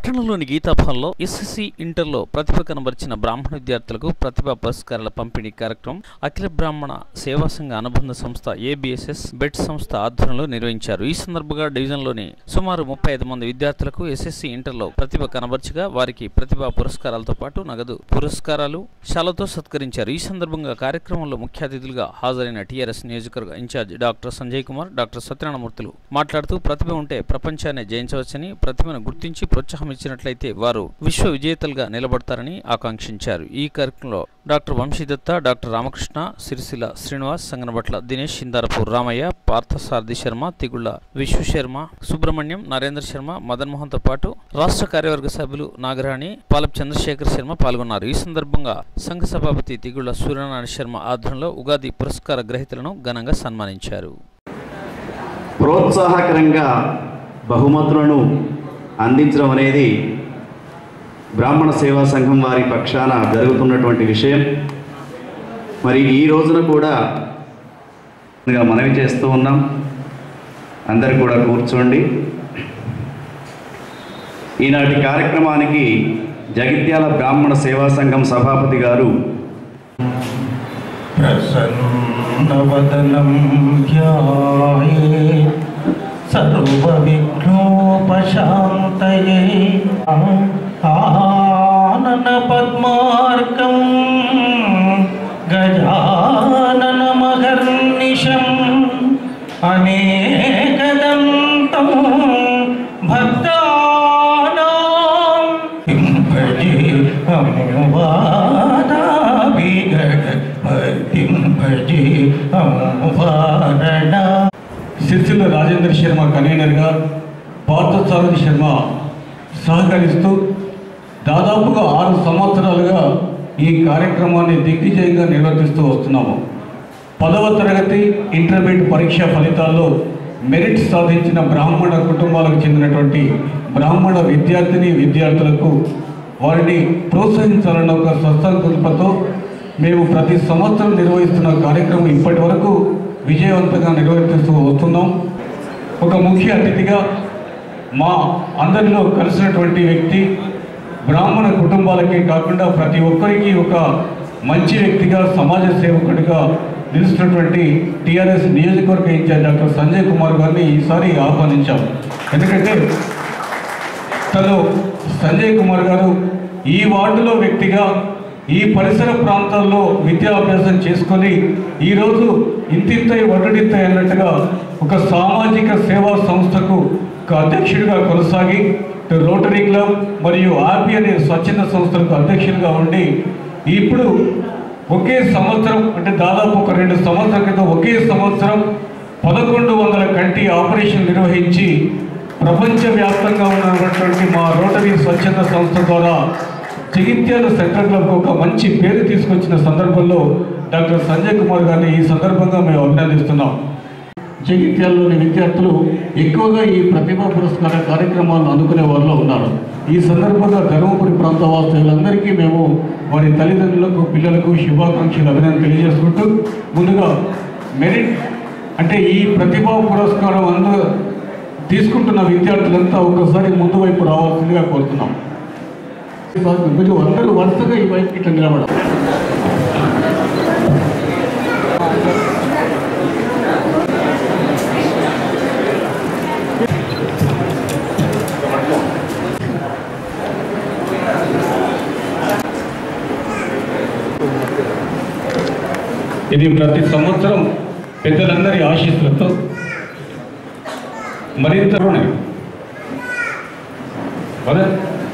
పట్టణంలోని గీతాభవన్లో ఎస్ఎస్సి ఇంటర్లో ప్రతిభ కనబరిచిన బ్రాహ్మణ విద్యార్థులకు ప్రతిభా పురస్కారాల పంపిణీ కార్యక్రమం అఖిల బ్రాహ్మణ సేవా సంఘ అనుబంధ సంస్థ ఏబిఎస్ఎస్ బెట్ సంస్థ ఆధ్వర్యంలో నిర్వహించారు ఈ సందర్భంగా డివిజన్లోని సుమారు ముప్పై ఐదు మంది విద్యార్థులకు ఎస్ఎస్సి ఇంటర్లో ప్రతిభ కనబర్చగా వారికి ప్రతిభా పురస్కారాలతో పాటు నగదు పురస్కారాలు శాలతో సత్కరించారు ఈ సందర్భంగా కార్యక్రమంలో ముఖ్య అతిథులుగా హాజరైన టీఆర్ఎస్ నియోజకవర్గ incharge doctor Sanjay Kumar doctor సత్యనారాయణమూర్తులు మాట్లాడుతూ ప్రతిభ ఉంటే ప్రపంచాన్ని జయించవచ్చని ప్రతిభను గుర్తించి ప్రోత్సాహం ఇచ్చినట్లయితే వారు విశ్వ విజేతలుగా నిలబడతారని ఆకాంక్షించారు ఈ కార్యక్రమంలో డాక్టర్ వంశీదత్త డాక్టర్ రామకృష్ణ సిరిసిల్ల శ్రీనివాస్ సంగనబట్ల దినేష్ సిందారపూర్ రామయ్య పార్థసారథి శర్మ తిగుళ్ల విశ్వ శర్మ సుబ్రహ్మణ్యం నరేంద్ర శర్మ మదన్ మోహన్ తో పాటు రాష్ట్ర కార్యవర్గ సభ్యులు నాగరాణి పాలప్ చంద్రశేఖర్ శర్మ పాల్గొన్నారు ఈ సందర్భంగా సంఘ సభాపతి తిగుళ్ల సూర్యనారాయణ శర్మ ఆధ్వర్యంలో ఉగాది పురస్కార గ్రహీతలను ఘనంగా సన్మానించారు ప్రోత్సాహకరంగా బహుమతులను అందించడం అనేది బ్రాహ్మణ సేవా సంఘం వారి పక్షాన జరుగుతున్నటువంటి విషయం మరి ఈ రోజున కూడా ఇంకా మనవి చేస్తూ ఉన్నాం అందరు కూడా కూర్చోండి ఈనాటి కార్యక్రమానికి జగిత్యాల బ్రాహ్మణ సేవా సంఘం సభాపతి గారు ప్రసన్నవదనం ధ్యాయే సర్వవిఘ్నోపశాంతయే ఆనన పద్మార్కం గజాననమహర్నిశం అనేకదంతం భక్తానాం పింభజే అమ్మవాదాభిగణపతింభజే అమ్మవారణ సిరిసిల్ల రాజేంద్ర శర్మ కన్వీనర్గా పార్థసారథి శర్మ సహకరిస్తూ దాదాపుగా ఆరు సంవత్సరాలుగా ఈ కార్యక్రమాన్ని దిగ్విజయంగా నిర్వర్తిస్తూ వస్తున్నాము పదవ తరగతి ఇంటర్మీడియట్ పరీక్ష ఫలితాల్లో మెరిట్ సాధించిన బ్రాహ్మణ కుటుంబాలకు చెందినటువంటి బ్రాహ్మణ విద్యార్థిని విద్యార్థులకు వారిని ప్రోత్సహించాలన్న ఒక స్వసంకల్పంతో మేము ప్రతి సంవత్సరం నిర్వహిస్తున్న కార్యక్రమం ఇప్పటి వరకు విజయవంతంగా నిర్వర్తిస్తూ వస్తున్నాం ఒక ముఖ్య అతిథిగా మా అందరిలో కలిసినటువంటి వ్యక్తి బ్రాహ్మణ కుటుంబాలకే కాకుండా ప్రతి ఒక్కరికి ఒక మంచి వ్యక్తిగా సమాజ సేవకుడిగా నిలుస్తున్నటువంటి టీఆర్ఎస్ నియోజకవర్గ ఇన్ఛార్జ్ డాక్టర్ సంజయ్ కుమార్ గారిని ఈసారి ఆహ్వానించాం ఎందుకంటే తను సంజయ్ కుమార్ గారు ఈ వార్డులో వ్యక్తిగా ఈ పరిసర ప్రాంతాల్లో విద్యాభ్యాసం చేసుకొని ఈరోజు ఇంతింతై వడ్డడింతై అన్నట్టుగా ఒక సామాజిక సేవా సంస్థకు ఒక అధ్యక్షుడిగా కొనసాగి రోటరీ క్లబ్ మరియు ఆర్పి అనే స్వచ్ఛంద సంస్థలకు అధ్యక్షుడిగా ఉండి ఇప్పుడు ఒకే సంవత్సరం అంటే దాదాపు ఒక రెండు సంవత్సరాల క్రితం ఒకే సంవత్సరం పదకొండు వందల కంటి ఆపరేషన్ నిర్వహించి ప్రపంచవ్యాప్తంగా ఉన్నటువంటి మా రోటరీ స్వచ్ఛంద సంస్థ ద్వారా జగిత్యాల సెంట్రల్ క్లబ్కు ఒక మంచి పేరు తీసుకొచ్చిన సందర్భంలో డాక్టర్ సంజయ్ కుమార్ గారిని ఈ సందర్భంగా మేము అభినందిస్తున్నాం జగిత్యాలలోని విద్యార్థులు ఎక్కువగా ఈ ప్రతిభా పురస్కార కార్యక్రమాలను అందుకునే వారిలో ఉన్నారు ఈ సందర్భంగా ధర్మపురి ప్రాంత వాస్తవులందరికీ మేము వారి తల్లిదండ్రులకు పిల్లలకు శుభాకాంక్షలు అభినందన తెలియజేసుకుంటూ ముందుగా మెరిట్ అంటే ఈ ప్రతిభా పురస్కారం అందు తీసుకుంటున్న విద్యార్థులంతా ఒకసారి ముందు వైపు రావాల్సిందిగా కోరుతున్నాం కొంచెం అందరూ వరుసగా ఈ వైపు ఇట్లా నిలబడాలి ఇది ప్రతి సంవత్సరం పెద్దలందరి ఆశీస్సులతో మరింత ఉన్నాయి. పద.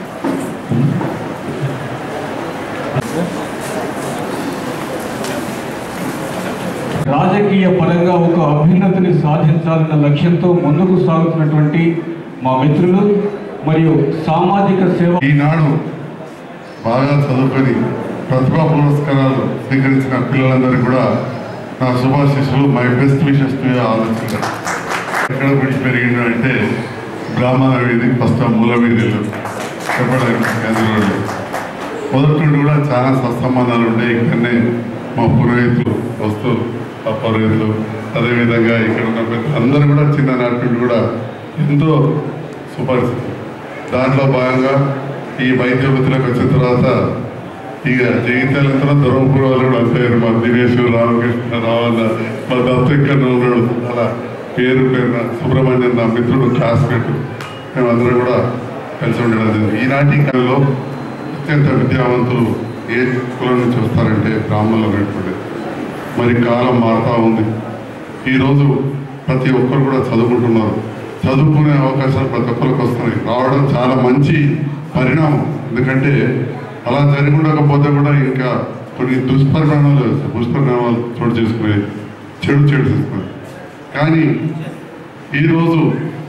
రాజకీయ పరంగా ఒక అభ్యున్నతిని సాధించాలన్న లక్ష్యంతో ముందుకు సాగుతున్నటువంటి మా మిత్రులు మరియు సామాజిక సేవ ఈనాడు బాగా చదువుకొని ప్రతిభా పురస్కారాలు స్వీకరించిన పిల్లలందరికీ కూడా నా శుభాశిస్సులు మై బెస్ట్ విషెస్ టు ఆలోచన ఎక్కడ పుట్టి పెరిగిండు అంటే బ్రాహ్మణ వీధి ఫస్ట్ మూల వీధిలో చెప్పడానికి కేంద్రంలో మొదటి నుండి కూడా చాలా సత్సంబంధాలు ఉంటాయి ఇక్కడనే మా పురోహితులు వస్తూ ఆ పురోహితులు అదేవిధంగా ఇక్కడ ఉన్న పెద్ద అందరూ కూడా చిన్ననాటి నుండి కూడా ఎంతో సుపరిస్థితి దాంట్లో భాగంగా ఈ వైద్య వృత్తిలోకి వచ్చిన తర్వాత ఇక జగిత్యాలంతా ధర్మపురం వాళ్ళు కూడా అంతే మా దినేష్ రామకృష్ణ రావణ మా దత్త ఇక్కడ ఉన్నాడు అలా పేరు పేరున సుబ్రహ్మణ్యం నా మిత్రుడు క్లాస్మేట్ మేమందరం కూడా కలిసి ఉండడం జరిగింది. ఈనాటి కాలంలో అత్యంత విద్యావంతులు ఏ కులం నుంచి వస్తారంటే బ్రాహ్మణులు అనేటువంటి మరి కాలం మారుతా ఉంది ఈరోజు ప్రతి ఒక్కరు కూడా చదువుకుంటున్నారు చదువుకునే అవకాశాలు ప్రతి ఒక్కరికి వస్తున్నాయి రావడం చాలా మంచి పరిణామం ఎందుకంటే అలా జరిగి ఉండకపోతే కూడా ఇంకా కొన్ని దుష్పరిణామాలు దుష్పరిణామాలు చోటు చేసుకునేది చెడు చెడు చేసుకునేది కానీ ఈరోజు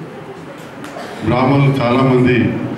బ్రాహ్మణులు చాలామంది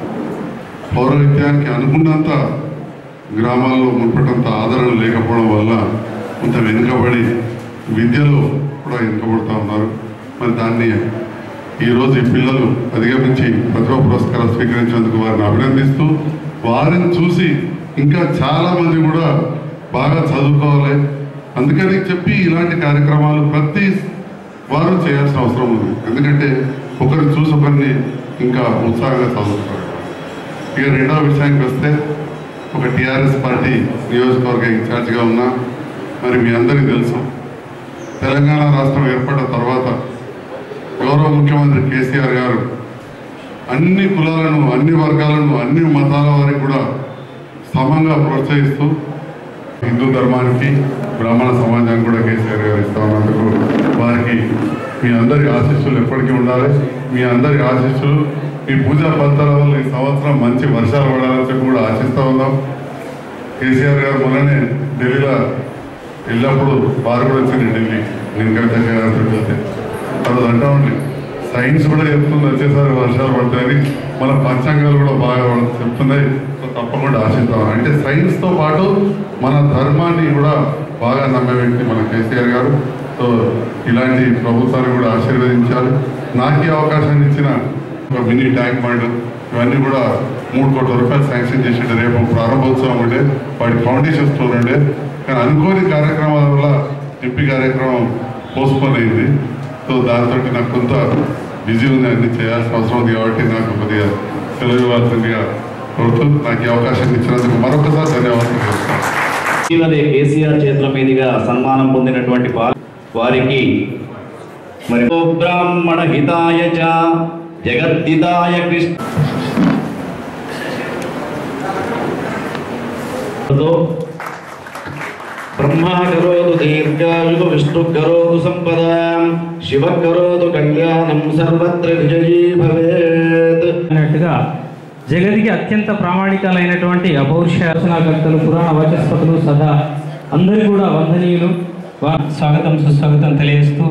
పౌరవిత్యానికి అనుకున్నంత గ్రామాల్లో మునుపటంత ఆదరణ లేకపోవడం వల్ల కొంత వెనుకబడి విద్యలో కూడా వెనుకబడుతూ ఉన్నారు మరి దాన్ని ఈరోజు ఈ పిల్లలు అధిగమించి ప్రతిభా పురస్కారం స్వీకరించినందుకు వారిని అభినందిస్తూ వారిని చూసి ఇంకా చాలా మంది కూడా బాగా చదువుకోవాలి అందుకని చెప్పి ఇలాంటి కార్యక్రమాలు ప్రతి వారు చేయాల్సిన అవసరం ఉంది ఎందుకంటే ఒకరిని చూసి ఒకరిని ఇంకా ఉత్సాహంగా చదువుతారు ఇక రెండవ విషయానికి వస్తే ఒక టీఆర్ఎస్ పార్టీ నియోజకవర్గ ఇన్ఛార్జిగా ఉన్నా మరి మీ అందరికీ తెలుసు తెలంగాణ రాష్ట్రం ఏర్పడిన తర్వాత గౌరవ ముఖ్యమంత్రి కేసీఆర్ గారు అన్ని కులాలను అన్ని వర్గాలను అన్ని మతాల వారికి కూడా సమంగా ప్రోత్సహిస్తూ హిందూ ధర్మానికి బ్రాహ్మణ సమాజానికి కూడా కేసీఆర్ గారు ఇస్తా ఉన్నందుకు వారికి మీ అందరి ఆశీస్సులు ఎప్పటికీ ఉండాలి మీ అందరి ఆశీస్సులు మీ పూజా ఫలితాల వల్ల ఈ సంవత్సరం మంచి వర్షాలు పడాలని చెప్పి కూడా ఆశిస్తూ ఉందాం కేసీఆర్ గారు మొన్ననే ఢిల్లీలో వెళ్ళినప్పుడు వారు కూడా వచ్చింది ఢిల్లీ నేను కవిత గారితో వెళ్తే అది అంటా ఉంది సైన్స్ కూడా చెప్తుంది వచ్చేసారి వర్షాలు పడతాయని మన పంచాంగాలు కూడా బాగా చెప్తున్నాయి సో తప్పకుండా ఆశిద్దాం అంటే సైన్స్తో పాటు మన ధర్మాన్ని కూడా బాగా నమ్మే వ్యక్తి మన కేసీఆర్ గారు సో ఇలాంటి ప్రభుత్వాన్ని కూడా ఆశీర్వదించాలి నాకు ఈ అవకాశాన్ని ఇచ్చిన ఒక మినీ ట్యాంక్ బండ్ ఇవన్నీ కూడా మూడు కోట్ల రూపాయలు శాంక్షన్ చేసిండే రేపు ప్రారంభోత్సవం ఉండే వాటి ఫౌండేషన్ స్టోర్ ఉండే కానీ అనుకోని కార్యక్రమాల వల్ల ఎంపీ కార్యక్రమం పోస్ట్పోన్ అయింది సో దాంతో నాకు కొంత బిజీ ఉంది అన్ని చేయాల్సిన అవసరం ఉంది కాబట్టి నాకు కొద్దిగా సెలవు ఇవ్వాల్సిందిగా కోరుతూ నాకు ఈ అవకాశం ఇచ్చినందుకు మరొకసారి ధన్యవాదాలు తెలుస్తాను ఇటీవలే కేసీఆర్ చేతుల మీదుగా సన్మానం పొందినటువంటి వా- వారికి మరి ఓ బ్రాహ్మణ హితాయ చ జగద్దిదాయ కృష్ణ బ్రహ్మా కరోతు దీర్ఘాయు విష్ణు కరోతు సంపదాం శివ కరోతు కళ్యాణం సర్వత్ర విజయీ భవేత్ అన్నట్టుగా జగతికి అత్యంత ప్రామాణికాలైనటువంటి అపౌరుష రచనాకర్తలు పురాణ వాచస్పతులు సదా అందరూ కూడా వందనీయులు వా- స్వాగతం సుస్వాగతం తెలియజేస్తూ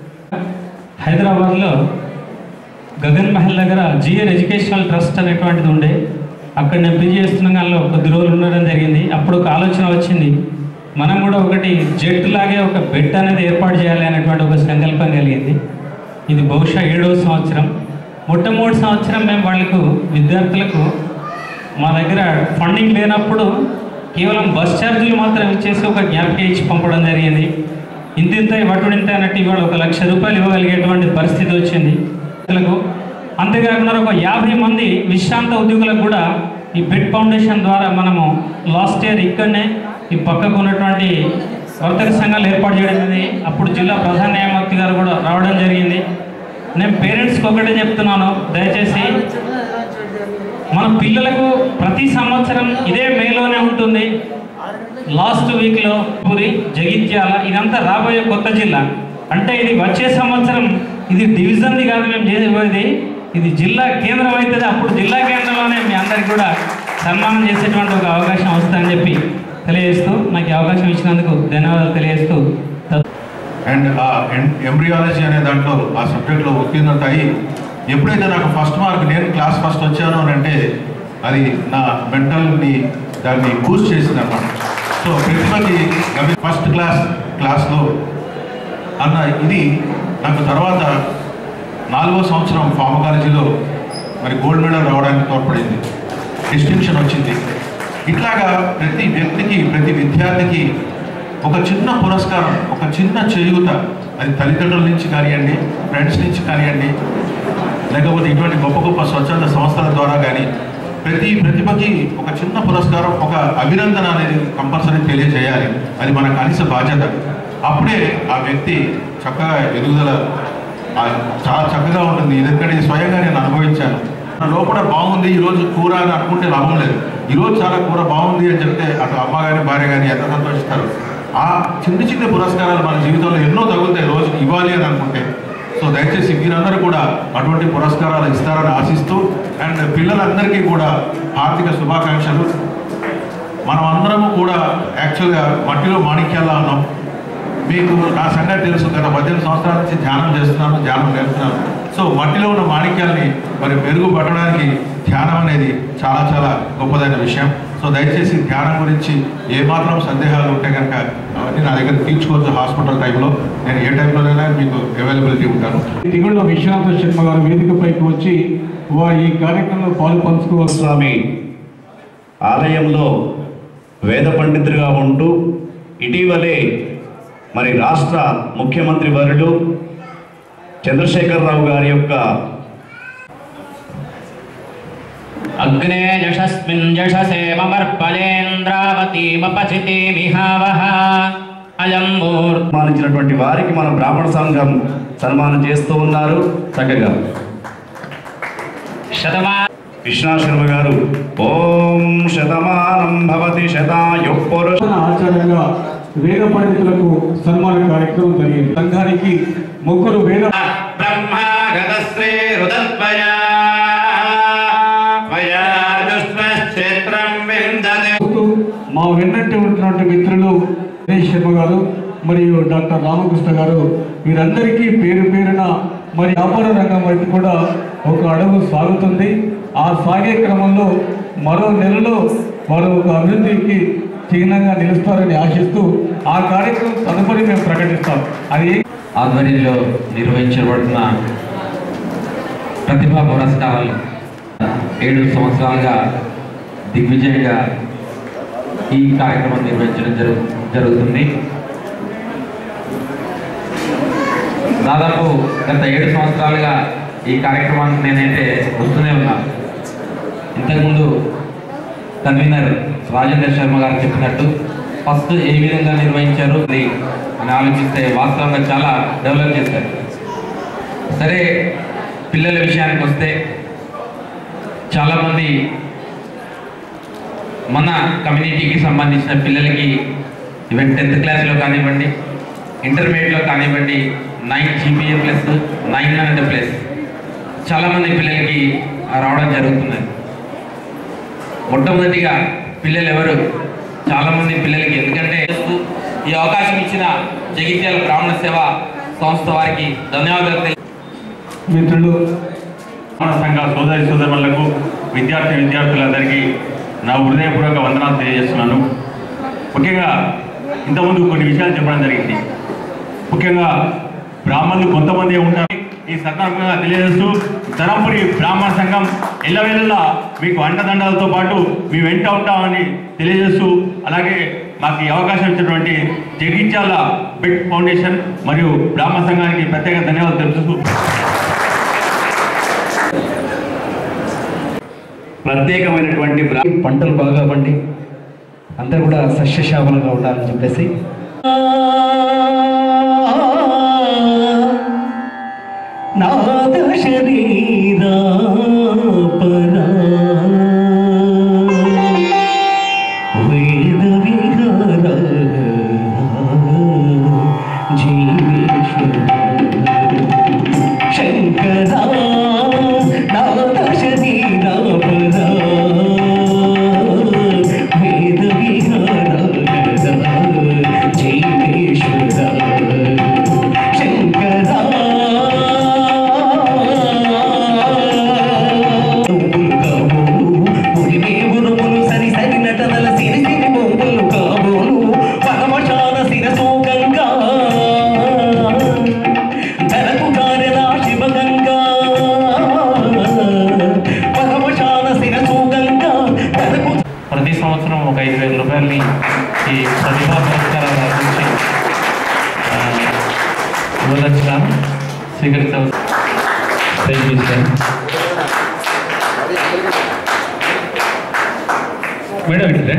హైదరాబాద్లో గగన్ మహల్ దగ్గర జిఎన్ ఎడ్యుకేషనల్ ట్రస్ట్ అనేటువంటిది ఉండే అక్కడ నేను పీజీ చేస్తున్న దానిలో కొద్ది రోజులు ఉండడం జరిగింది అప్పుడు ఒక ఆలోచన వచ్చింది మనం కూడా ఒకటి జెట్ లాగే ఒక బెడ్ అనేది ఏర్పాటు చేయాలి అనేటువంటి ఒక సంకల్పం కలిగింది ఇది బహుశా ఏడవ సంవత్సరం మొట్టమొదటి సంవత్సరం మేము వాళ్ళకు విద్యార్థులకు మా దగ్గర ఫండింగ్ లేనప్పుడు కేవలం బస్ ఛార్జీలు మాత్రం ఇచ్చేసి ఒక జ్ఞాపిక ఇచ్చి పంపడం జరిగింది ఇంత ఇంత వటుడింత అన్నట్టు ఇవాళ ఒక లక్ష రూపాయలు ఇవ్వగలిగేటువంటి పరిస్థితి వచ్చింది విద్యార్థులకు అంతేకాకుండా ఒక యాభై మంది విశ్రాంత ఉద్యోగులకు కూడా ఈ బెడ్ ఫౌండేషన్ ద్వారా మనము లాస్ట్ ఇయర్ ఇక్కడనే ఈ పక్కకు ఉన్నటువంటి వర్తక సంఘాలు ఏర్పాటు చేయడం అనేది అప్పుడు జిల్లా ప్రధాన న్యాయమూర్తి గారు కూడా రావడం జరిగింది నేను పేరెంట్స్కి ఒకటే చెప్తున్నాను దయచేసి మన పిల్లలకు ప్రతి సంవత్సరం ఇదే మేలోనే ఉంటుంది లాస్ట్ వీక్లో పూరి జగిత్యాల ఇదంతా రాబోయే కొత్త జిల్లా అంటే ఇది వచ్చే సంవత్సరం ఇది డివిజన్ది కాదు మేము చేసేది ఇది జిల్లా కేంద్రం అవుతుంది అప్పుడు జిల్లా కేంద్రంలోనే మీ అందరికి కూడా సన్మానం చేసేటువంటి ఒక అవకాశం వస్తుందని చెప్పి తెలియజేస్తూ నాకు ఈ అవకాశం ఇచ్చినందుకు ధన్యవాదాలు తెలియజేస్తూ తత్- అండ్ ఆ ఎంబ్రియాలజీ అనే దాంట్లో ఆ సబ్జెక్ట్లో ఉత్తీర్ణత అయ్యి ఎప్పుడైతే నాకు ఫస్ట్ మార్క్ నేను క్లాస్ ఫస్ట్ వచ్చాను అని అంటే అది నా మెంటల్ని దాన్ని బూస్ట్ చేసింది అన్నమాట సో ప్రతిభకి అవి ఫస్ట్ క్లాస్ క్లాస్లో అన్న ఇది నాకు తర్వాత నాలుగో సంవత్సరం ఫార్మకాలజీలో మరి గోల్డ్ మెడల్ రావడానికి తోడ్పడింది డిస్టింక్షన్ వచ్చింది ఇట్లాగా ప్రతి వ్యక్తికి ప్రతి విద్యార్థికి ఒక చిన్న పురస్కారం ఒక చిన్న చేయూత అది తల్లిదండ్రుల నుంచి కానివ్వండి ఫ్రెండ్స్ నుంచి కానివ్వండి లేకపోతే ఇటువంటి గొప్ప గొప్ప స్వచ్ఛంద సంస్థల ద్వారా కానీ ప్రతి ప్రతిభకి ఒక చిన్న పురస్కారం ఒక అభినందన అనేది కంపల్సరీ తెలియజేయాలి అది మన కనీస బాధ్యత అప్పుడే ఆ వ్యక్తి చక్కగా ఎదుగుదల ఆ చాలా చక్కగా ఉంటుంది ఎందుకంటే ఇది స్వయంగా నేను అనుభవించాను నా లోపల బాగుంది ఈరోజు కూర అని అనుకుంటే లాభం లేదు ఈరోజు చాలా కూర బాగుంది అని చెప్తే అటు అమ్మ కానీ భార్య కానీ ఎంత సంతోషిస్తారు ఆ చిన్న చిన్న పురస్కారాలు మన జీవితంలో ఎన్నో తగులుతాయి రోజు ఇవ్వాలి అని అనుకుంటే సో దయచేసి మీరందరూ కూడా అటువంటి పురస్కారాలు ఇస్తారని ఆశిస్తూ అండ్ పిల్లలందరికీ కూడా ఆర్థిక శుభాకాంక్షలు మనం అందరము కూడా యాక్చువల్గా మట్టిలో మాణిక్యాల్లో ఉన్నాం మీకు నా సంగతి తెలుసు గత పద్దెనిమిది సంవత్సరాల నుంచి ధ్యానం చేస్తున్నాను ధ్యానం నేర్పుతున్నాను సో మట్టిలో ఉన్న మాణిక్యాల్ని మరి మెరుగుపడడానికి ధ్యానం అనేది చాలా చాలా గొప్పదైన విషయం సో దయచేసి ధ్యానం గురించి ఏమాత్రం సందేహాలు ఉంటే కనుక అవన్నీ నా దగ్గర తీర్చుకోవచ్చు హాస్పిటల్ టైంలో నేను ఏ టైంలోనైనా మీకు అవైలబిలిటీ ఉంటాను తిగుళ్ళ విశ్వనాథ శర్మ గారు వేదికపైకి వచ్చి వారు ఈ కార్యక్రమంలో పాలు పంచుకోవచ్చు స్వామి ఆలయంలో వేద పండితుడిగా ఉంటూ ఇటీవలే మరి రాష్ట్ర ముఖ్యమంత్రి వరుడు చంద్రశేఖరరావు గారి యొక్క అగ్నే యశస్మిన్ యశసే మమర్పలేంద్రావతీమపచితేమిహావహ అయం మూర్ సన్మానించినటువంటి వారికి మన బ్రాహ్మణ సంఘం సన్మానం చేస్తూ ఉన్నారు చక్కగా శతమా విశ్వనాథ శర్మ గారు ఓం శతమానం భవతి శతాయు పురుష ఆచార్యంగా వేద పండితులకు సన్మాన కార్యక్రమం జరిగింది సంఘానికి ముగ్గురు వేద బ్రహ్మాగతశ్రీ రుదత్వయా క్షేత్రం విందతే చూస్తూ మా వెన్నంటి ఉంటున్నటువంటి మిత్రులు దినేష్ శర్మ గారు మరియు డాక్టర్ రామకృష్ణ గారు వీరందరికీ పేరు పేరున మరి వ్యాపార రంగం వైపు కూడా ఒక అడుగు సాగుతుంది ఆ సాగే క్రమంలో మరో నెలలో వారు ఒక అభివృద్ధికి చిహ్నంగా నిలుస్తారని ఆశిస్తూ ఆ కార్యక్రమం తదుపరి మేము ప్రకటిస్తాం అది ఏ- ఆధ్వర్యంలో నిర్వహించబడుతున్న ప్రతిభా పురస్కారాలు ఏడు సంవత్సరాలుగా దిగ్విజయంగా ఈ కార్యక్రమం నిర్వహించడం జరుగు జరుగుతుంది దాదాపు గత ఏడు సంవత్సరాలుగా ఈ కార్యక్రమానికి నేనైతే వస్తూనే ఉన్నాను ఇంతకుముందు కన్వీనర్ రాజేంద్ర శర్మ గారు చెప్పినట్టు ఫస్ట్ ఏ విధంగా నిర్వహించారు అది అని ఆలోచిస్తే వాస్తవంగా చాలా డెవలప్ చేశారు సరే పిల్లల విషయానికి వస్తే చాలామంది మన కమ్యూనిటీకి సంబంధించిన పిల్లలకి ఈవెన్ టెన్త్ క్లాస్లో కానివ్వండి ఇంటర్మీడియట్లో కానివ్వండి nine GPA plus nine hundred plus చాలామంది పిల్లలకి రావడం జరుగుతున్నది మొట్టమొదటిగా పిల్లలు ఎవరు చాలామంది పిల్లలకి ఎందుకంటే ఈ అవకాశం ఇచ్చిన జగిత్యాల బ్రాహ్మణ సేవ సంస్థ వారికి ధన్యవాదాలు తెలి- మిత్రులు మన సంఘ సోదరి సోదరులకు విద్యార్థి విద్యార్థులందరికీ నా హృదయపూర్వక వందనాలు తెలియజేస్తున్నాను ముఖ్యంగా ఇంతకుముందు కొన్ని విషయాలు చెప్పడం జరిగింది ముఖ్యంగా బ్రాహ్మణులు కొంతమంది ఉంటారు ఈ సందర్భంగా తెలియజేస్తూ ధరంపురి బ్రాహ్మణ సంఘం ఎల్లవేళలా మీకు అండదండలతో పాటు మీ వెంట ఉంటామని తెలియజేస్తూ అలాగే మాకు ఈ అవకాశం ఇచ్చినటువంటి జగిత్యాల బిట్ ఫౌండేషన్ మరియు బ్రాహ్మణ సంఘానికి ప్రత్యేక ధన్యవాదాలు తెలుపుతూ ప్రత్యేకమైనటువంటి బ్రా- పంటలు బాగా పండి అందరూ కూడా సస్యశ్యామలంగా ఉండాలని చెప్పేసి నాద శరీరా పరా వేద విహార జీవేశ్వర శంకరా నాద శరీరా పరా వేద విహార జీవేశ్వర శంకరా ఉరిమేవురుములు సరి సరి నటనల సిరి సిరి మోములు కాబోలు పరమశాన శిరసోగంగా ధరకు కారెలా శివగంగా పరమశాన శిరసోగంగా ధరకు ప్రతి సంవత్సరం ఒక ఐదు వేల రూపాయలని ఈ ప్రతిభా పురస్కారాల నుంచి ఇవ్వదలుచున్నాను స్వీకరించవచ్చు థ్యాంక్ యూ సార్ మేడం ఇట్లా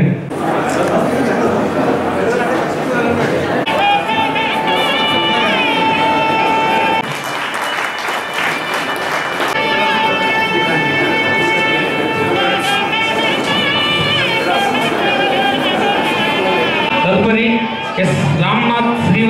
తదుపరి S Ramnath Shri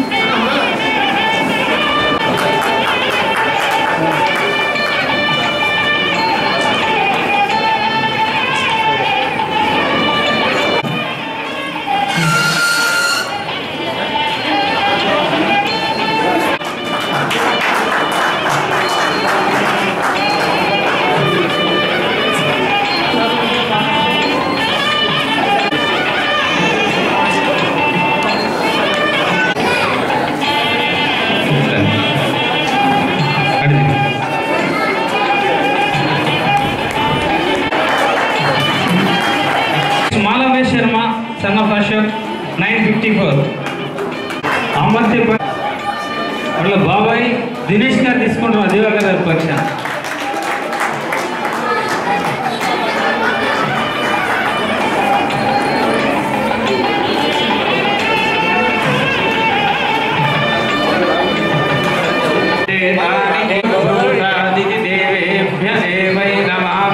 Malave Sharma son of Ashok nine fifty four Amartya వాళ్ళ బాబాయ్ దినేష్ గారు తీసుకుంటున్నారు దివాకర్ గారి పరీక్ష దేవేభ్య దేవై నమః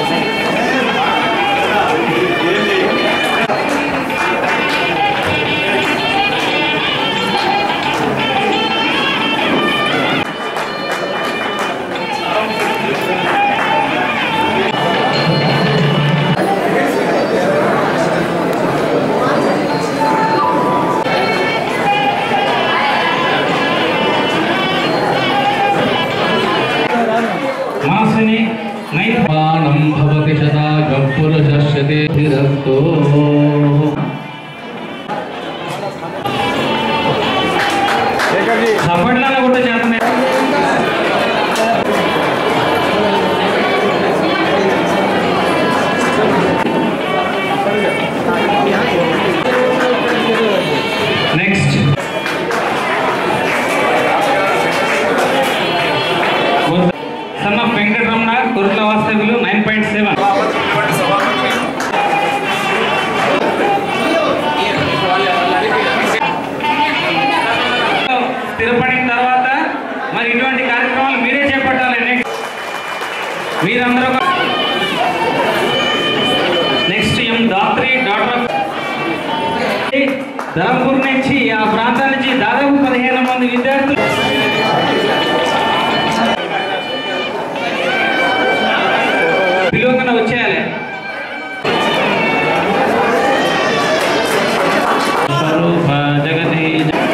మనస్సుని నైపానం భవతి సదా గప్పురుషస్యతే ధిరస్తో చప్పట్లలో కూడా చేతనే next son of Venkataramana Kurla వాస్తవ్యులు నైన్ పాయింట్ సెవెన్ స్థిరపడిన తర్వాత మరి ఇటువంటి కార్యక్రమాలు మీరే చేపట్టాలి నెక్స్ట్ మీరందరూ next M Dhatri doctor of Dharampur నుంచి ఆ ప్రాంతం నుంచి దాదాపు పదిహేను మంది విద్యార్థులు పిలువకుండా వచ్చేయాలి స్వరూప జగతి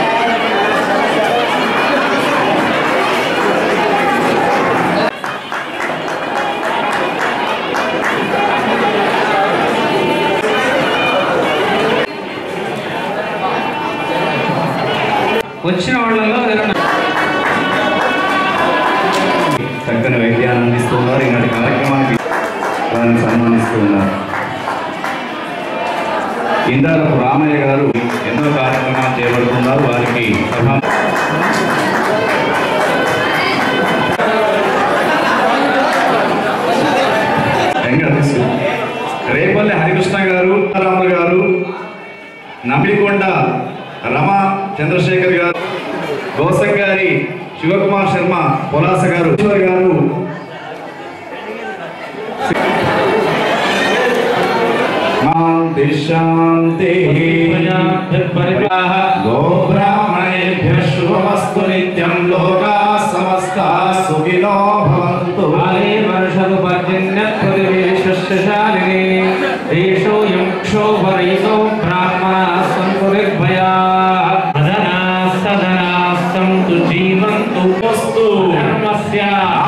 వచ్చిన వాళ్ళలో ఎవరైనా చక్కని వైద్యాన్ని అందిస్తున్నారు ఈనాటి కార్యక్రమానికి వారిని సన్మానిస్తూ ఉన్నారు ఇందాలకు రామయ్య గారు ఎన్నో కార్యక్రమాలు చేపడుతున్నారు వారికి సభా వెంకటేశ్వర రేపల్లి హరికృష్ణ గారు రాములు గారు నమ్మికొండ రమ చంద్రశేఖర్ గారు గోసంగారి శివకుమార్ శర్మ పొలాస గారు ఈశ్వర్ గారు శాంతి శాంతి గోబ్రాహ్మణేభ్య శుభమస్తు నిత్యం లోకా సమస్త సుఖినో భవంతు వర్షదు పర్జన్యత్ పరివేశశాలిని దేశోయం క్షోభరయితో బ్రాహ్మణా సంతు నిర్భయా అదనా సదనా సంతు జీవంతు ధర్మస్య